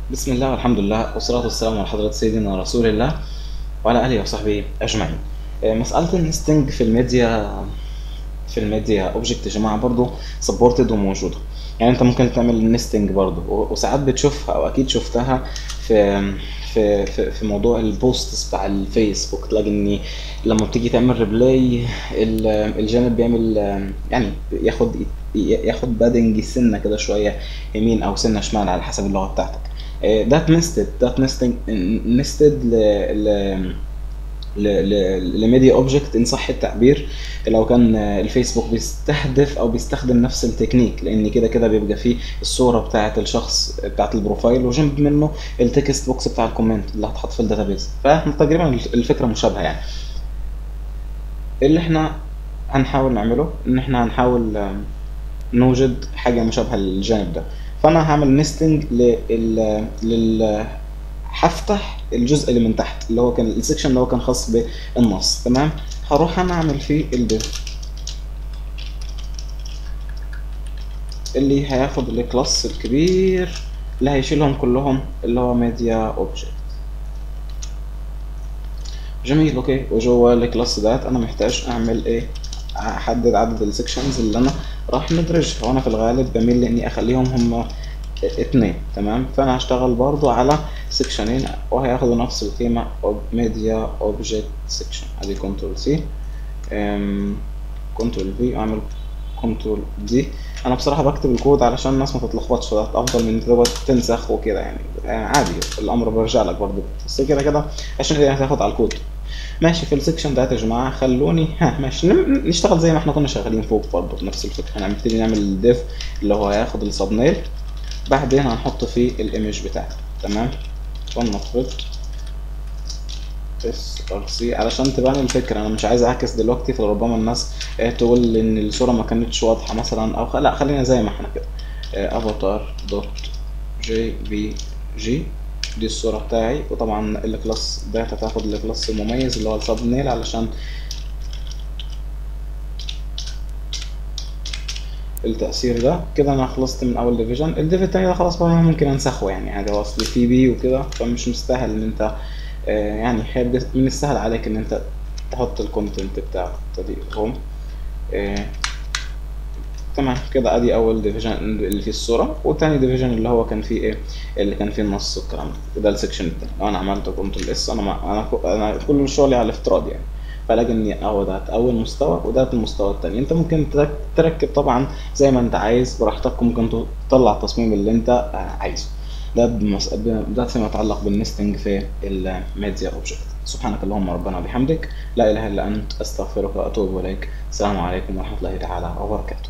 بسم الله والحمد لله والصلاة والسلام على حضرة سيدنا رسول الله وعلى آله وصحبه أجمعين. آه، مسألة النستنج في الميديا في الميديا اوبجكت يا جماعة برضو سبورتد وموجودة. يعني انت ممكن تعمل نستنج برضو و- وساعات بتشوفها او اكيد شفتها في في في, في موضوع البوستس بتاع الفيسبوك تلاقي ان لما بتيجي تعمل ريبلاي الجانب بيعمل آه، يعني ياخد ياخد بادنج سنه كده شويه يمين او سنه شمال على حسب اللغه بتاعتك دات نستد دات نستنج نستد ل ل ل- لميديا اوبجكت ان صح التعبير لو كان الفيسبوك بيستهدف او بيستخدم نفس التكنيك لان كده كده بيبقى فيه الصوره بتاعه الشخص بتاعه البروفايل وجنب منه التكست بوكس بتاع الكومنت اللي هتحط في الداتابيز فتقريبا الفكره مشابهه يعني اللي احنا هنحاول نعمله ان احنا هنحاول آم، نوجد حاجه مشابهه للجانب ده فانا هعمل نستنج لل لل هفتح الجزء اللي من تحت اللي هو كان السكشن اللي هو كان خاص بالنص تمام هروح انا اعمل فيه الديف اللي هياخد الكلاس الكبير اللي هيشيلهم كلهم اللي هو ميديا اوبجكت جميل اوكي وجوه الكلاس دات انا محتاج اعمل ايه احدد عدد السكشنز اللي انا راح ندرجها وانا في الغالب بميل لاني اخليهم هم اتنين تمام فانا هشتغل برضو على سكشنين وهياخدوا نفس القيمة ميديا اوبجكت سكشن ادي كنترول سي كنترول في اعمل كنترول دي انا بصراحة بكتب الكود علشان الناس ما تتلخبطش ده افضل من تقعد تنسخ وكده يعني يعني عادي الامر برجع لك برضو بس كده كده عشان كده هتاخد على الكود ماشي في السكشن ده يا جماعه خلوني ها ماشي نم- نشتغل زي ما احنا كنا شغالين فوق برضه بنفس الفكره هنبتدي نعمل الديف اللي هو هياخد السب نيل بعدين هنحط فيه الايمج بتاعته تمام ونفرض اس ار سي علشان تبان الفكره انا مش عايز اعكس دلوقتي فربما الناس آه، تقول ان الصوره ما كانتش واضحه مثلا او خ... لا خلينا زي ما احنا كده افاتار دوت جي بي جي دي الصورة بتاعي وطبعا الكلاس ده هتاخد الكلاس المميز اللي هو السب نيل علشان التأثير ده كده انا خلصت من اول ديفيجن الديف التاني ده خلاص بقى ممكن انسخه يعني عادي هو اصل تي بي وكده فمش مستاهل ان انت آه، يعني هيبقى من السهل عليك ان انت تحط الكونتنت بتاعه تضيفهم آه، تمام كده ادي اول ديفيجن اللي فيه الصوره وتاني ديفيجن اللي هو كان فيه ايه اللي كان فيه النص والكلام ده ده السكشن التاني لو انا عملت كنترول اس انا ما انا ك- انا كل شغلي على الافتراض يعني فلاقي ان اهو ده اول مستوى وده المستوى التاني انت ممكن ترك- تركب طبعا زي ما انت عايز براحتك ممكن تطلع التصميم اللي انت آه، عايزه ده بمس... ب- ده فيما يتعلق بالنستنج في الميديا اوبجكت سبحانك اللهم ربنا وبحمدك لا اله الا انت استغفرك واتوب اليك السلام عليكم ورحمه الله تعالى وبركاته